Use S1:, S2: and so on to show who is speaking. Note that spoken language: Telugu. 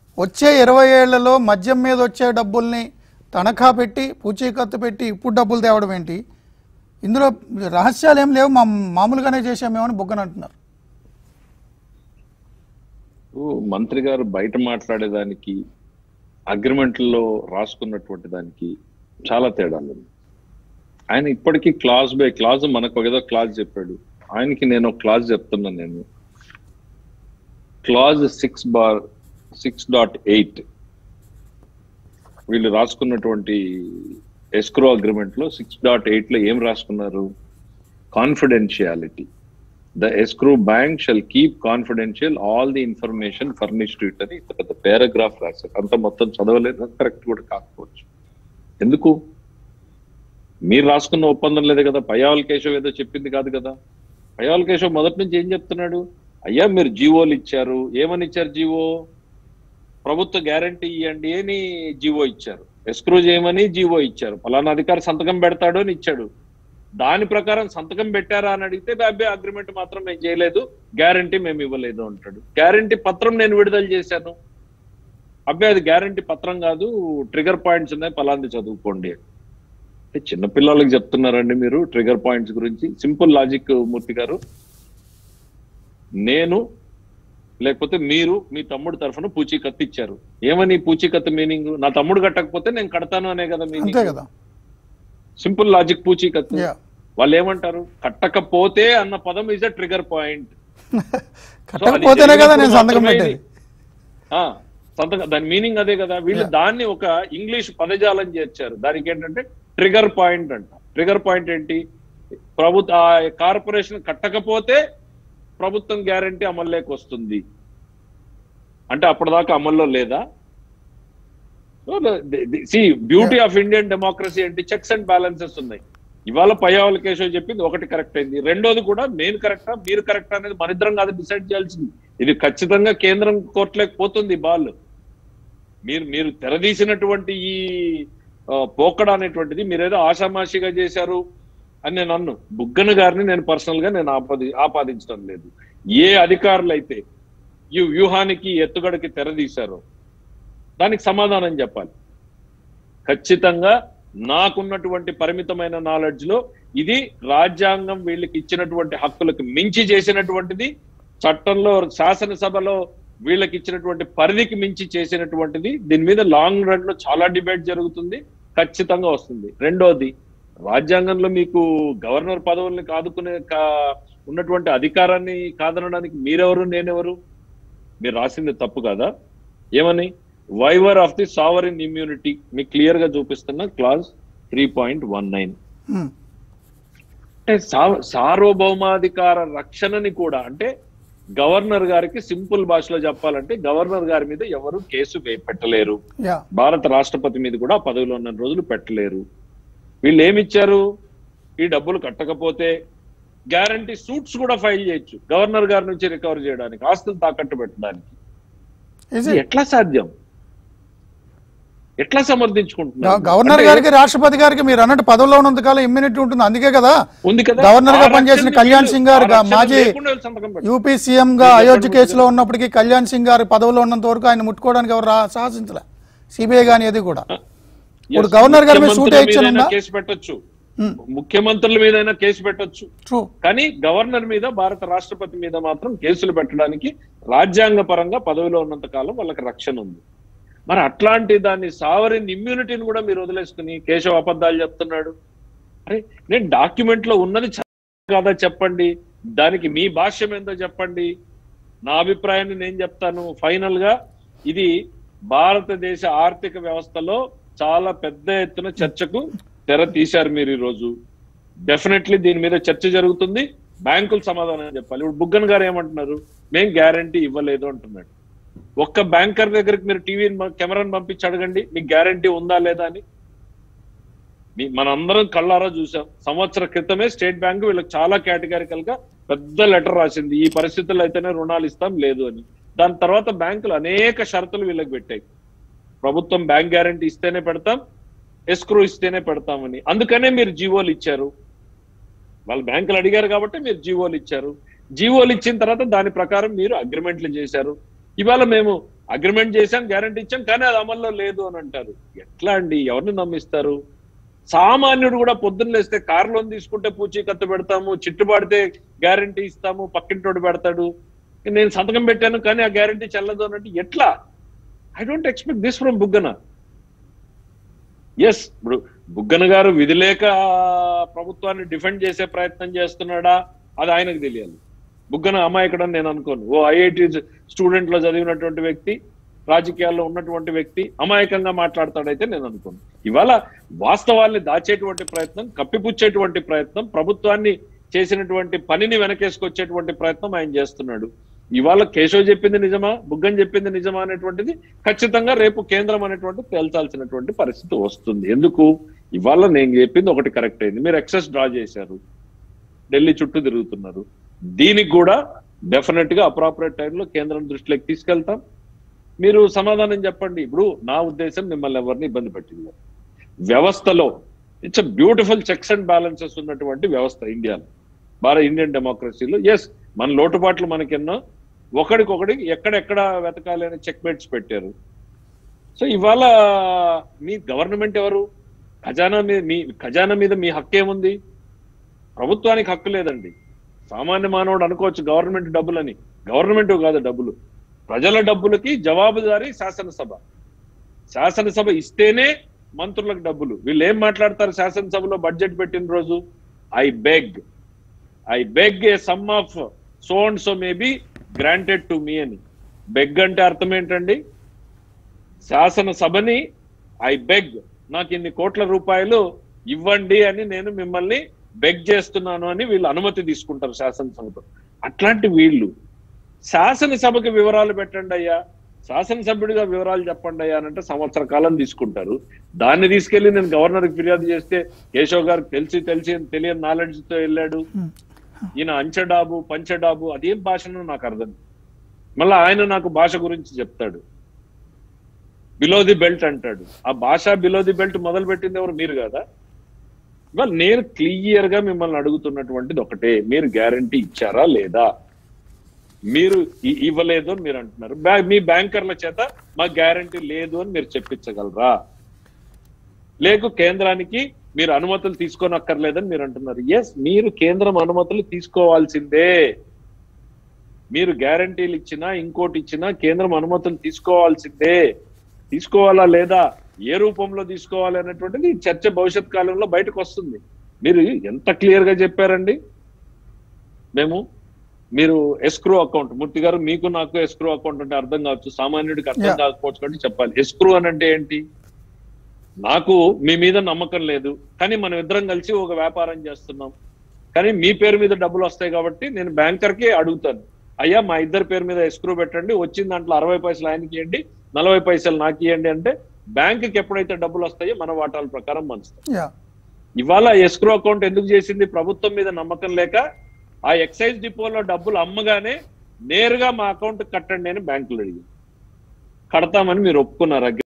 S1: వచ్చే ఇరవై ఏళ్లలో మద్యం మీద వచ్చే డబ్బుల్ని తనఖా పెట్టి పూచీకత్తు పెట్టి ఇప్పుడు డబ్బులు తేవడం ఏంటి ఇందులో రహస్యాలు ఏం లేవు మా మామూలుగానే చేసామేమని బొగ్గన అంటున్నారు
S2: ఓ, మంత్రి గారు బయట మాట్లాడేదానికి అగ్రిమెంట్లో రాసుకున్నటువంటి దానికి చాలా తేడాలు ఉన్నాయి ఆయన ఇప్పటికీ క్లాజ్ బై క్లాజ్ మనకు ఏదో క్లాజ్ చెప్పాడు ఆయనకి నేను ఒక క్లాజ్ చెప్తున్నా నేను clause six bar six dot eight వీళ్ళు రాసుకున్నటువంటి ఎస్క్రో అగ్రిమెంట్ లో సిక్స్ డాట్ ఎయిట్ లో ఏం రాసుకున్నారు confidentiality the escrow bank shall keep confidential all the information furnished it అని ఇంత పెద్ద పారాగ్రాఫ్ రాశారు అంత మొత్తం చదవలేదు కరెక్ట్ కూడా కాకపోవచ్చు ఎందుకు మీరు రాసుకున్న ఒప్పందం లేదు కదా పయ్యావల్ కేశవ్ ఏదో చెప్పింది కాదు కదా పయ్యావల్ కేశవ్ మొదటి నుంచి ఏం చెప్తున్నాడు అయ్యా మీరు జీవోలు ఇచ్చారు ఏమని ఇచ్చారు జీవో ప్రభుత్వ గ్యారంటీ ఇవ్వండి అని జీవో ఇచ్చారు ఎస్క్రూ చేయమని జీవో ఇచ్చారు ఫలానా అధికారి సంతకం పెడతాడు అని ఇచ్చాడు దాని ప్రకారం సంతకం పెట్టారా అని అడిగితే అబ్బే అగ్రిమెంట్ మాత్రం మేము చేయలేదు గ్యారంటీ మేము ఇవ్వలేదు అంటాడు గ్యారంటీ పత్రం నేను విడుదల చేశాను అబ్బాయి అది గ్యారంటీ పత్రం కాదు ట్రిగర్ పాయింట్స్ ఉన్నాయి ఫలాంది చదువుకోండి అంటే చిన్నపిల్లలకి చెప్తున్నారండి మీరు ట్రిగర్ పాయింట్స్ గురించి సింపుల్ లాజిక్ మూర్తి గారు నేను లేకపోతే మీరు మీ తమ్ముడు తరఫున పూచీకత్తు ఇచ్చారు ఏమని పూచీకత్తు మీనింగ్ నా తమ్ముడు కట్టకపోతే నేను కడతాను అనే కదా
S1: అంతే
S2: మీనింగ్
S1: కదా
S2: సింపుల్ లాజిక్ పూచీకత్తు
S1: యా
S2: వాళ్ళు ఏమంటారు కట్టకపోతే అన్న పదం ఇస్ అ ట్రిగర్ పాయింట్
S1: కట్టకపోతేనే కదా నేను సంతకం
S2: మాత్రమే
S1: పెట్టేది
S2: ఆ సంతకం దాని మీనింగ్ అదే కదా వీళ్ళు
S1: Yeah.
S2: దాన్ని ఒక ఇంగ్లీష్ పదజాలం చేర్చారు దానికి ఏంటంటే ట్రిగర్ పాయింట్ అంట ట్రిగర్ పాయింట్ ఏంటి ప్రభుత్వ ఆ కార్పొరేషన్ కట్టకపోతే ప్రభుత్వం గ్యారంటీ అమల్లోకి వస్తుంది అంటే అప్పటిదాకా అమల్లో లేదా see beauty of Indian democracy ఏంటి చెక్స్ అండ్ బ్యాలెన్సెస్ ఉన్నాయి ఇవాళ పయ్యావల కేశవ్ చెప్పింది ఒకటి కరెక్ట్ అయింది రెండోది కూడా నేను కరెక్టా మీరు కరెక్టా అనేది మనిద్దరం కాదు డిసైడ్ చేయాల్సింది ఇది ఖచ్చితంగా కేంద్రం కోర్టులోకి పోతుంది ఈ బాల్ మీరు మీరు తెరదీసినటువంటి ఈ ఆ, పోకడ అనేటువంటిది మీరేదో ఆషామాషిగా చేశారు అని నేను అన్ను బుగ్గన గారిని నేను పర్సనల్ గా నేను ఆపాది ఆపాదించడం లేదు ఏ అధికారులు అయితే ఈ వ్యూహానికి ఎత్తుగడకి తెరదీశారో దానికి సమాధానం చెప్పాలి ఖచ్చితంగా నాకున్నటువంటి పరిమితమైన నాలెడ్జ్ లో ఇది రాజ్యాంగం వీళ్ళకి ఇచ్చినటువంటి హక్కులకు మించి చేసినటువంటిది చట్టంలో శాసనసభలో వీళ్ళకి ఇచ్చినటువంటి పరిధికి మించి చేసినటువంటిది దీని మీద లాంగ్ రన్ లో చాలా డిబేట్ జరుగుతుంది ఖచ్చితంగా వస్తుంది రెండోది రాజ్యాంగంలో మీకు గవర్నర్ పదవుల్ని కాదుకునే కా- ఉన్నటువంటి అధికారాన్ని కాదనడానికి మీరెవరు నేనెవరు మీరు రాసింది తప్పు కదా ఏమని waiver of the sovereign immunity మీకు క్లియర్ గా చూపిస్తున్న clause three point one nine
S1: hmm.
S2: అంటే సా- సార్వభౌమాధికార రక్షణని కూడా అంటే గవర్నర్ గారికి సింపుల్ భాషలో చెప్పాలంటే గవర్నర్ గారి మీద ఎవరు కేసు వే- పెట్టలేరు
S1: యా
S2: భారత రాష్ట్రపతి మీద కూడా ఆ పదవిలో ఉన్న రోజులు పెట్టలేరు వీళ్ళు ఏమిచ్చారు ఈ డబ్బులు కట్టకపోతే గ్యారంటీ సూట్స్ కూడా ఫైల్ చేయొచ్చు గవర్నర్ గారి నుంచి రికవర్ చేయడానికి ఆస్తులు తాకట్టు పెట్టడానికి
S1: Is
S2: ఇది
S1: it?
S2: ఎట్లా సాధ్యం ఎట్లా సమర్థించుకుంటున్నారు
S1: గవ- గవర్నర్
S2: అంటే
S1: గారికి రాష్ట్రపతి గారికి మీరు అన్నట్టు పదవిలో ఉన్నంత కాలం ఇమ్యూనిటీ ఉంటుంది అందుకే కదా
S2: ఉంది కదా
S1: గవర్నర్ గా
S2: ఆ
S1: పనిచేసిన
S2: రక్షణని
S1: కళ్యాణ్
S2: వీళ్ళు-
S1: సింగ్ గారు
S2: ఆ రక్షణ
S1: మాజీ
S2: లేకుండా వీళ్ళు సంతకం పెట్టారు.
S1: యూపీ సీఎం గా
S2: మీరు
S1: అయోధ్య
S2: చెప్పండి
S1: కేసులో ఉన్నప్పటికీ కళ్యాణ్ సింగ్ గారు పదవిలో ఉన్నంత వరకు ఆయన ముట్టుకోవడానికి ఎవరు రా- సాహసించలే సిబిఐ గాని ఏది కూడా ఇప్పుడు
S2: Yes,
S1: గవర్నర్ గారి మీద సూట్
S2: ముఖ్యమంత్రుల
S1: వేయించను
S2: మీదైనా
S1: ఉందా?
S2: కేసు పెట్టొచ్చు ముఖ్యమంత్రుల మీదైనా కేసు పెట్టొచ్చు
S1: ట్రూ
S2: కానీ గవర్నర్ మీద భారత రాష్ట్రపతి మీద మాత్రం కేసులు పెట్టడానికి రాజ్యాంగ పరంగా పదవిలో ఉన్నంత కాలం వాళ్ళకి రక్షణ ఉంది మరి అట్లాంటి దాన్ని సావరిన్ ఇమ్యూనిటీని కూడా మీరు వదిలేసుకుని కేశవ అబద్ధాలు చెప్తున్నాడు అరే నేను డాక్యుమెంట్ లో ఉన్నది చ- కాదా చెప్పండి దానికి మీ భాష్యం ఏందో చెప్పండి నా అభిప్రాయాన్ని నేను చెప్తాను ఫైనల్ గా ఇది భారతదేశ ఆర్థిక వ్యవస్థలో చాలా పెద్ద ఎత్తున చర్చకు తెర తీశారు మీరు ఈ రోజు డెఫినెట్లీ దీని మీద చర్చ జరుగుతుంది బ్యాంకులు సమాధానం చెప్పాలి ఇప్పుడు బుగ్గన్ గారు ఏమంటున్నారు మేం గ్యారంటీ ఇవ్వలేదు అంటున్నాడు ఒక్క బ్యాంకర్ దగ్గరికి మీరు టీవీ కెమెరాని పంపించి అడగండి మీకు గ్యారంటీ ఉందా లేదా అని మీ- మనందరం కళ్ళారా చూసాం సంవత్సర క్రితమే స్టేట్ బ్యాంక్ వీళ్ళకి చాలా కేటగారికల్ గా పెద్ద లెటర్ రాసింది ఈ పరిస్థితుల్లో అయితేనే రుణాలు ఇస్తాం లేదు అని దాని తర్వాత బ్యాంకులు అనేక షరతులు వీళ్ళకి పెట్టాయి ప్రభుత్వం బ్యాంక్ గ్యారంటీ ఇస్తేనే పెడతాం ఎస్క్రూ ఇస్తేనే పెడతామని అందుకనే మీరు జీవోలు ఇచ్చారు వాళ్ళు బ్యాంకులు అడిగారు కాబట్టి మీరు జీవోలు ఇచ్చారు జీవోలు ఇచ్చిన తర్వాత దాని ప్రకారం మీరు అగ్రిమెంట్లు చేశారు ఇవాళ మేము అగ్రిమెంట్ చేశాం గ్యారంటీ ఇచ్చాం కానీ అది అమల్లో లేదు అని అంటారు ఎట్లా అండి ఎవరిని నమ్మిస్తారు సామాన్యుడు కూడా పొద్దున్న లేస్తే కార్ లోన్ తీసుకుంటే పూచీకత్తు పెడతాము చిట్టు పడితే గ్యారంటీ ఇస్తాము పక్కింటోడు పెడతాడు నేను సంతకం పెట్టాను కానీ ఆ గ్యారంటీ చెల్లదు అన్నట్టు ఎట్లా I don't expect this from Buggana yes ఇప్పుడు బుగ్గన గారు విధి లేక ప్రభుత్వాన్ని డిఫెండ్ చేసే ప్రయత్నం చేస్తున్నాడా అది ఆయనకు తెలియాలి బుగ్గన అమాయకుడని నేను అనుకోను ఓ ఐఐటి స్టూడెంట్ లో చదివినటువంటి వ్యక్తి రాజకీయాల్లో ఉన్నటువంటి వ్యక్తి అమాయకంగా మాట్లాడతాడైతే నేను అనుకోను ఇవాళ వాస్తవాల్ని దాచేటువంటి ప్రయత్నం కప్పిపుచ్చేటువంటి ప్రయత్నం ప్రభుత్వాన్ని చేసినటువంటి పనిని వెనకేసుకొచ్చేటువంటి ప్రయత్నం ఆయన చేస్తున్నాడు ఇవాళ కేశవ్ చెప్పింది నిజమా బుగ్గన్ చెప్పింది నిజమా అనేటువంటిది ఖచ్చితంగా రేపు కేంద్రం అనేటువంటి తేల్చాల్సినటువంటి పరిస్థితి వస్తుంది ఎందుకు ఇవాళ నేను చెప్పింది ఒకటి కరెక్ట్ అయింది మీరు ఎక్సెస్ డ్రా చేశారు ఢిల్లీ చుట్టూ తిరుగుతున్నారు దీనికి కూడా డెఫినెట్ గా అప్రాపరేట్ టైంలో కేంద్రం దృష్టిలోకి తీసుకెళ్తాం మీరు సమాధానం చెప్పండి ఇప్పుడు నా ఉద్దేశం మిమ్మల్ని ఎవరిని ఇబ్బంది పెట్టింది వ్యవస్థలో it's beautiful checks and balances ఉన్నటువంటి వ్యవస్థ ఇండియాలో భారత ఇండియన్ డెమోక్రసీలో ఎస్ మన లోటుపాట్లు మనకెన్నో ఒకడికొకడి ఎక్కడెక్కడ వెతకాలి అని చెక్ మేట్స్ పెట్టారు సో ఇవాళ మీ గవర్నమెంట్ ఎవరు ఖజానా మీద మీ ఖజానా మీద మీ హక్కు ఏముంది ప్రభుత్వానికి హక్కు లేదండి సామాన్య మానవుడు అనుకోవచ్చు గవర్నమెంట్ డబ్బులని గవర్నమెంట్ కాదు డబ్బులు ప్రజల డబ్బులకి జవాబుదారీ శాసనసభ శాసనసభ ఇస్తేనే మంత్రులకు డబ్బులు వీళ్ళు ఏం మాట్లాడతారు శాసనసభలో బడ్జెట్ పెట్టిన రోజు I beg I beg a sum of so and so may be granted to me అని బెగ్ అంటే అర్థం ఏంటండి శాసనసభని ఐ బెగ్ నాకు ఇన్ని కోట్ల రూపాయలు ఇవ్వండి అని నేను మిమ్మల్ని బెగ్ చేస్తున్నాను అని వీళ్ళు అనుమతి తీసుకుంటారు శాసనసభతో అట్లాంటి వీళ్ళు శాసనసభకి వివరాలు పెట్టండి అయ్యా శాసనసభ్యుడిగా వివరాలు చెప్పండి అయ్యా అంటే సంవత్సర కాలం తీసుకుంటారు దాన్ని తీసుకెళ్లి నేను గవర్నర్కి ఫిర్యాదు చేస్తే కేశవ్ గారికి తెలిసి తెలిసి తెలియని నాలెడ్జ్ తో వెళ్ళాడు ఈయన అంచెడాబు పంచడాబు అదేం భాషనో నాకు అర్థం మళ్ళీ ఆయన నాకు భాష గురించి చెప్తాడు బిలో ది బెల్ట్ అంటాడు ఆ భాష బిలో ది బెల్ట్ మొదలు పెట్టింది ఎవరు మీరు కదా ఇవాళ నేను క్లియర్ గా మిమ్మల్ని అడుగుతున్నటువంటిది ఒకటే మీరు గ్యారంటీ ఇచ్చారా లేదా మీరు ఇ- ఇవ్వలేదు అని మీరు అంటున్నారు బ్యా- మీ బ్యాంకర్ల చేత మా గ్యారంటీ లేదు అని మీరు చెప్పించగలరా లేకు కేంద్రానికి మీరు అనుమతులు తీసుకోనక్కర్లేదని మీరు అంటున్నారు ఎస్ మీరు కేంద్రం అనుమతులు తీసుకోవాల్సిందే మీరు గ్యారంటీలు ఇచ్చినా ఇంకోటి ఇచ్చినా కేంద్రం అనుమతులు తీసుకోవాల్సిందే తీసుకోవాలా లేదా ఏ రూపంలో తీసుకోవాలి అనేటువంటిది ఈ చర్చ భవిష్యత్ కాలంలో బయటకు వస్తుంది మీరు ఎంత క్లియర్ గా చెప్పారండి మేము మీరు ఎస్క్రూ అకౌంట్ మూర్తి గారు మీకు నాకు ఎస్క్రూ అకౌంట్ అంటే అర్థం కావచ్చు సామాన్యుడికి అర్థం
S1: Yeah.
S2: కాకపోవచ్చు కాబట్టి చెప్పాలి ఎస్క్రూ అని అంటే ఏంటి నాకు మీ మీద నమ్మకం లేదు కానీ మనం ఇద్దరం కలిసి ఒక వ్యాపారం చేస్తున్నాం కానీ మీ పేరు మీద డబ్బులు వస్తాయి కాబట్టి నేను బ్యాంకర్ కి అడుగుతాను అయ్యా మా ఇద్దరి పేరు మీద ఎస్క్రూ పెట్టండి వచ్చిన దాంట్లో అరవై పైసలు ఆయనకి ఇవ్వండి నలభై పైసలు నాకు ఇవ్వండి అంటే బ్యాంకుకి ఎప్పుడైతే డబ్బులు వస్తాయో మన వాటాల ప్రకారం మంచుతాం
S1: యా
S2: ఇవాళ ఎస్క్రో అకౌంట్ ఎందుకు చేసింది ప్రభుత్వం మీద నమ్మకం లేక ఆ ఎక్సైజ్ డిపోలో డబ్బులు అమ్మగానే నేరుగా మా అకౌంట్ కట్టండి అని బ్యాంకులు అడిగింది కడతామని మీరు ఒప్పుకున్నారు